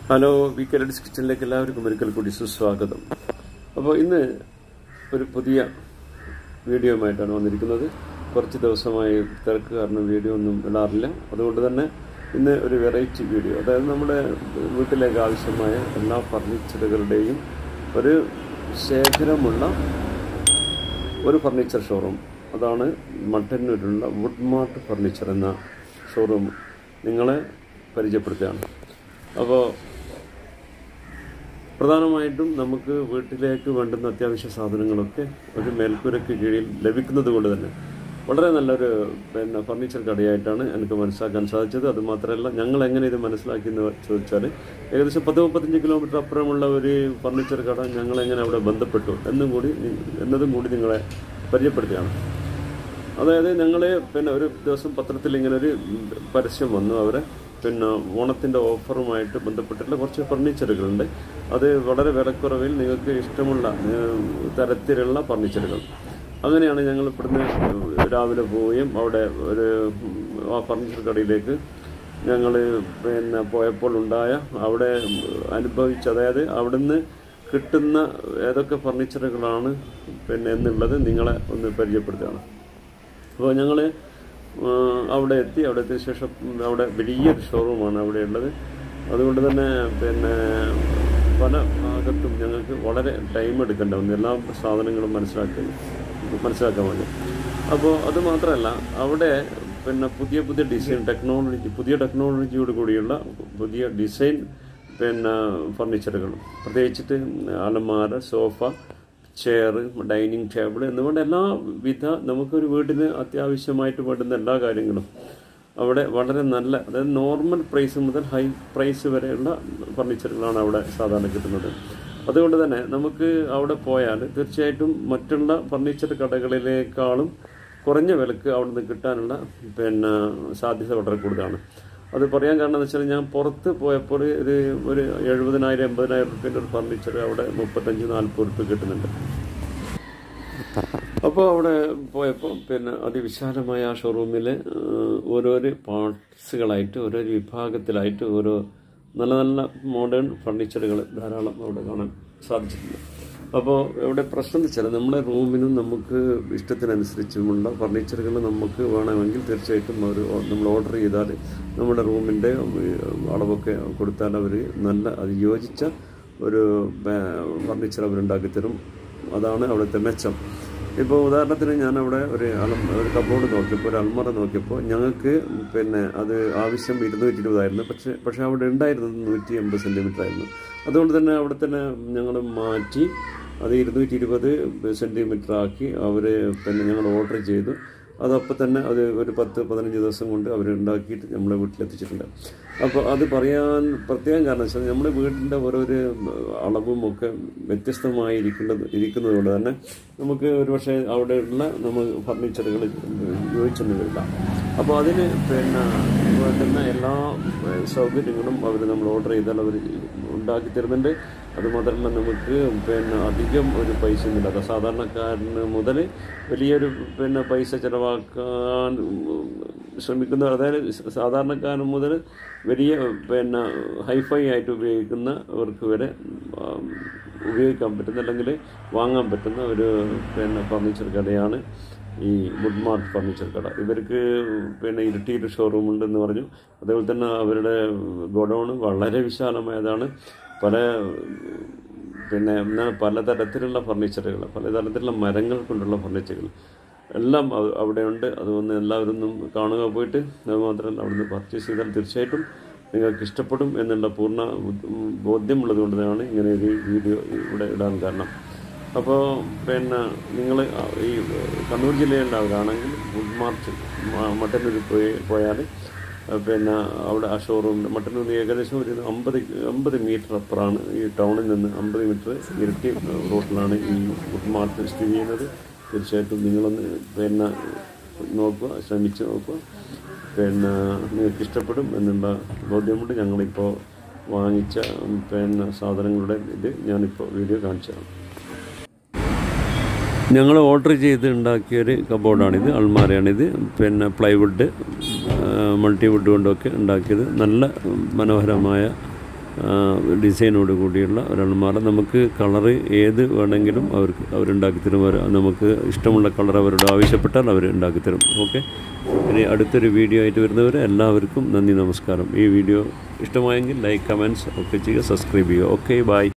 hello V കെലഡ്സ് കിച്ചണിലേക്ക് എല്ലാവർക്കും ഒരിക്കൽ കൂടി സുസ്വാഗതം അപ്പോൾ ഇന്ന് ഒരു പുതിയ വീഡിയോയുമായിട്ടാണ് വന്നിരിക്കുന്നത് കുറച്ച് ദിവസമായി തിരക്ക് കാരണം വീഡിയോ ഒന്നും ഇടാറില്ല അതുകൊണ്ട് തന്നെ ഇന്ന് ഒരു വെറൈറ്റി വീഡിയോ അതായത് നമ്മുടെ വീട്ടിലേക്ക് ആവശ്യമായ എല്ലാ ഫർണിച്ചറുകളുടെയും ഒരു ശേഖരമുള്ള ഒരു ഫർണിച്ചർ ഷോറൂം അതാണ് മട്ടന്നൂരിലുള്ള വുഡ് മാർട്ട് ഫർണിച്ചർ എന്ന ഷോറൂം നിങ്ങളെ പരിചയപ്പെടുത്തുകയാണ് അപ്പോൾ പ്രധാനമായിട്ടും നമുക്ക് വീട്ടിലേക്ക് വേണ്ടുന്ന അത്യാവശ്യ സാധനങ്ങളൊക്കെ ഒരു മേൽക്കൂരയ്ക്ക് കീഴിൽ ലഭിക്കുന്നത് കൊണ്ട് തന്നെ വളരെ നല്ലൊരു പിന്നെ ഫർണിച്ചർ കടയായിട്ടാണ് എനിക്ക് മനസ്സിലാക്കാൻ സാധിച്ചത് അത് മാത്രമല്ല ഞങ്ങൾ എങ്ങനെ ഇത് മനസ്സിലാക്കിയെന്ന് ചോദിച്ചാൽ ഏകദേശം പത്ത് മുപ്പത്തഞ്ച് കിലോമീറ്റർ അപ്പുറമുള്ള ഒരു ഫർണിച്ചർ കട ഞങ്ങൾ എങ്ങനെ അവിടെ ബന്ധപ്പെട്ടു എന്നും കൂടി എന്നതും കൂടി നിങ്ങളെ പരിചയപ്പെടുത്തുകയാണ് അതായത് ഞങ്ങൾ പിന്നെ ഒരു ദിവസം പത്രത്തിൽ ഇങ്ങനെ ഒരു പരസ്യം വന്നു അവരെ പിന്നെ ഓണത്തിൻ്റെ ഓഫറുമായിട്ട് ബന്ധപ്പെട്ടിട്ടുള്ള കുറച്ച് ഫർണിച്ചറുകളുണ്ട് അത് വളരെ വിലക്കുറവിൽ നിങ്ങൾക്ക് ഇഷ്ടമുള്ള ഏഹ്, തരത്തിലുള്ള ഫർണിച്ചറുകൾ അങ്ങനെയാണ് ഞങ്ങൾ ഇവിടുന്ന് രാവിലെ പോവുകയും അവിടെ ഒരു ആ ഫർണിച്ചർ കടയിലേക്ക് ഞങ്ങൾ പിന്നെ പോയപ്പോൾ ഉണ്ടായ അവിടെ അനുഭവിച്ച അതായത് അവിടുന്ന് കിട്ടുന്ന ഏതൊക്കെ ഫർണിച്ചറുകളാണ് പിന്നെ എന്നുള്ളത് നിങ്ങളെ ഒന്ന് പരിചയപ്പെടുത്തുകയാണ് അപ്പോൾ ഞങ്ങൾ അവിടെ എത്തി അവിടെ എത്തിയ ശേഷം അവിടെ വലിയൊരു ഷോറൂമാണ് അവിടെ ഉള്ളത് അതുകൊണ്ട് തന്നെ പിന്നെ പല ഭാഗത്തും ഞങ്ങൾക്ക് വളരെ ടൈം എടുക്കേണ്ട വന്നു എല്ലാ സാധനങ്ങളും മനസ്സിലാക്കി മനസ്സിലാക്കാൻ വേണ്ടി അപ്പോൾ അത് മാത്രമല്ല അവിടെ പിന്നെ പുതിയ പുതിയ ഡിസൈൻ ടെക്നോളജി പുതിയ ടെക്നോളജിയോട് കൂടിയുള്ള പുതിയ ഡിസൈൻ പിന്നെ ഫർണിച്ചറുകൾ പ്രത്യേകിച്ചിട്ട് അലമാര സോഫ ചെയർ ഡൈനിങ് ടേബിൾ എന്നുകൊണ്ട് എല്ലാ വിധ നമുക്കൊരു വീടിന് അത്യാവശ്യമായിട്ട് വേണ്ടുന്ന എല്ലാ കാര്യങ്ങളും അവിടെ വളരെ നല്ല അതായത് നോർമൽ പ്രൈസ് മുതൽ ഹൈ പ്രൈസ് വരെയുള്ള ഫർണിച്ചറുകളാണ് അവിടെ സാധാരണ കിട്ടുന്നത് അതുകൊണ്ട് തന്നെ നമുക്ക് അവിടെ പോയാൽ തീർച്ചയായിട്ടും മറ്റുള്ള ഫർണിച്ചർ കടകളിലേക്കാളും കുറഞ്ഞ വിലക്ക് അവിടെ നിന്ന് കിട്ടാനുള്ള പിന്നെ സാധ്യത വളരെ കൂടുതലാണ് അത് പറയാൻ കാരണം എന്ന് വെച്ചാൽ ഞാൻ പുറത്ത് പോയപ്പോൾ ഒരു ഒരു എഴുപതിനായിരം എൺപതിനായിരം റുപ്യൻ്റെ ഒരു ഫർണിച്ചർ അവിടെ മുപ്പത്തഞ്ച് നാൽപ്പത് റുപ്യ കിട്ടുന്നുണ്ട് അപ്പോൾ അവിടെ പോയപ്പോൾ പിന്നെ അതിവിശാലമായ ആ ഷോറൂമിൽ ഓരോരോ പാർട്സുകളായിട്ട് ഓരോരോ വിഭാഗത്തിലായിട്ട് ഓരോ നല്ല നല്ല മോഡേൺ ഫർണിച്ചറുകൾ ധാരാളം അവിടെ കാണാൻ സാധിച്ചിട്ടുണ്ട് അപ്പോൾ ഇവിടെ പ്രശ്നം എന്ന് വെച്ചാൽ നമ്മുടെ റൂമിനും നമുക്ക് ഇഷ്ടത്തിനനുസരിച്ചുമുള്ള ഫർണിച്ചറുകൾ നമുക്ക് വേണമെങ്കിൽ തീർച്ചയായിട്ടും അവർ നമ്മൾ ഓർഡർ ചെയ്താൽ നമ്മുടെ റൂമിൻ്റെ അളവൊക്കെ കൊടുത്താൽ അവർ നല്ല അത് യോജിച്ച ഒരു ഫർണിച്ചർ അവരുണ്ടാക്കി തരും അതാണ് അവിടുത്തെ മെച്ചം ഇപ്പോൾ ഉദാഹരണത്തിന് ഞാൻ അവിടെ ഒരു അലം ഒരു കബോർഡ് നോക്കിയപ്പോൾ ഒരു അൽമറ നോക്കിയപ്പോൾ ഞങ്ങൾക്ക് പിന്നെ അത് ആവശ്യം ഇരുന്നൂറ്റി ഇരുപതായിരുന്നു പക്ഷേ പക്ഷേ അവിടെ ഉണ്ടായിരുന്നത് നൂറ്റി എൺപത് സെൻറ്റിമീറ്റർ ആയിരുന്നു അതുകൊണ്ട് തന്നെ അവിടെ തന്നെ ഞങ്ങൾ മാറ്റി അത് ഇരുന്നൂറ്റി ഇരുപത് സെൻറ്റിമീറ്റർ ആക്കി അവർ പിന്നെ ഞങ്ങൾ ഓർഡർ ചെയ്തു അതപ്പോൾ തന്നെ അത് ഒരു പത്ത് പതിനഞ്ച് ദിവസം കൊണ്ട് അവർ ഉണ്ടാക്കിയിട്ട് നമ്മളെ വീട്ടിലെത്തിച്ചിട്ടുണ്ട് അപ്പോൾ അത് പറയാൻ പ്രത്യേകം കാരണം വെച്ചാൽ നമ്മുടെ വീടിൻ്റെ ഓരോരോ അളവും ഒക്കെ വ്യത്യസ്തമായിരിക്കുന്നത് ഇരിക്കുന്നത് കൊണ്ട് തന്നെ നമുക്ക് ഒരുപക്ഷെ അവിടെയുള്ള നമ്മൾ ഫർണിച്ചറുകൾ യോജിച്ചെന്ന് വരില്ല അപ്പോൾ അതിന് പിന്നെ വേണ്ടുന്ന എല്ലാ സൗകര്യങ്ങളും അവർ നമ്മൾ ഓർഡർ ചെയ്താൽ അവർ ഉണ്ടാക്കി തരുന്നുണ്ട് അതുമാത്രമല്ല നമുക്ക് പിന്നെ അധികം ഒരു പൈസ ഒന്നുമില്ല സാധാരണക്കാരന് മുതൽ വലിയൊരു പിന്നെ പൈസ ചിലവാക്കാൻ ശ്രമിക്കുന്ന അതായത് സാധാരണക്കാരൻ മുതൽ വലിയ പിന്നെ ഹൈഫൈ ആയിട്ട് ഉപയോഗിക്കുന്നവർക്ക് വരെ ഉപയോഗിക്കാൻ പറ്റുന്ന അല്ലെങ്കിൽ വാങ്ങാൻ പറ്റുന്ന ഒരു പിന്നെ ഫർണിച്ചർ കടയാണ് ഈ വുഡ് മാർട്ട് ഫർണിച്ചർ കട ഇവർക്ക് പിന്നെ ഇരിട്ടിയിൽ ഷോറൂം ഉണ്ടെന്ന് പറഞ്ഞു അതുപോലെ തന്നെ അവരുടെ ഗോഡൗൺ വളരെ വിശാലമായതാണ് പല പിന്നെ എന്താണ് പലതരത്തിലുള്ള ഫർണിച്ചറുകൾ പലതരത്തിലുള്ള മരങ്ങൾ കൊണ്ടുള്ള ഫർണിച്ചറുകൾ എല്ലാം അവ- അവിടെയുണ്ട് അതുകൊണ്ട് എല്ലാവരും ഒന്നും കാണുക പോയിട്ട് അത് മാത്രമല്ല അവിടുന്ന് പർച്ചേസ് ചെയ്താൽ തീർച്ചയായിട്ടും നിങ്ങൾക്ക് ഇഷ്ടപ്പെടും എന്നുള്ള പൂർണ്ണ ബുദ്ധ- ബോധ്യമുള്ളത് കൊണ്ട് തന്നെയാണ് ഇങ്ങനെ ഒരു വീഡിയോ ഇവിടെ ഇടാൻ കാരണം അപ്പോൾ പിന്നെ നിങ്ങൾ ഈ കണ്ണൂർ ജില്ലയിലുള്ളവരാണെങ്കിൽ വുഡ് മാർച്ച് മ- മട്ടന്നൂരിൽ പോയി പോയാൽ പിന്നെ അവിടെ ആ ഷോറൂമിൽ മട്ടന്നൂർ ഏകദേശം ഒരു അമ്പത് അമ്പത് മീറ്റർ അപ്പുറമാണ് ഈ ടൗണിൽ നിന്ന് അമ്പത് മീറ്റർ ഇരട്ടി റോഡിലാണ് ഈ വുഡ് മാർട്ട് സ്ഥിതി ചെയ്യുന്നത് തീർച്ചയായിട്ടും നിങ്ങളൊന്ന് പിന്നെ നോക്കുക ശ്രമിച്ച് നോക്കുക പിന്നെ നിങ്ങൾക്ക് ഇഷ്ടപ്പെടും എന്നുള്ള ബോധ്യമുണ്ട് ഞങ്ങളിപ്പോൾ വാങ്ങിച്ച പിന്നെ സാധനങ്ങളുടെ ഇത് ഞാനിപ്പോൾ വീഡിയോ കാണിച്ചു തരാം ഞങ്ങൾ ഓർഡർ ചെയ്ത് ഉണ്ടാക്കിയൊരു കബോർഡാണിത് അൾമാരയാണിത് പിന്നെ പ്ലൈവുഡ് മൾട്ടിവുഡ് കൊണ്ടൊക്കെ ഉണ്ടാക്കിയത് നല്ല മനോഹരമായ ഡിസൈനോട് കൂടിയുള്ള ഒരു അൾമാറ നമുക്ക് കളറ് ഏത് വേണമെങ്കിലും അവർക്ക് അവരുണ്ടാക്കി തരും അവർ നമുക്ക് ഇഷ്ടമുള്ള കളർ അവരോട് ആവശ്യപ്പെട്ടാൽ അവർ ഉണ്ടാക്കി തരും ഓക്കെ ഇനി അടുത്തൊരു വീഡിയോ ആയിട്ട് വരുന്നവർ എല്ലാവർക്കും നന്ദി നമസ്കാരം ഈ വീഡിയോ ഇഷ്ടമായെങ്കിൽ ലൈക്ക് കമൻറ്റ്സ് ഒക്കെ ചെയ്യുക സബ്സ്ക്രൈബ് ചെയ്യുക ഓക്കെ ബൈ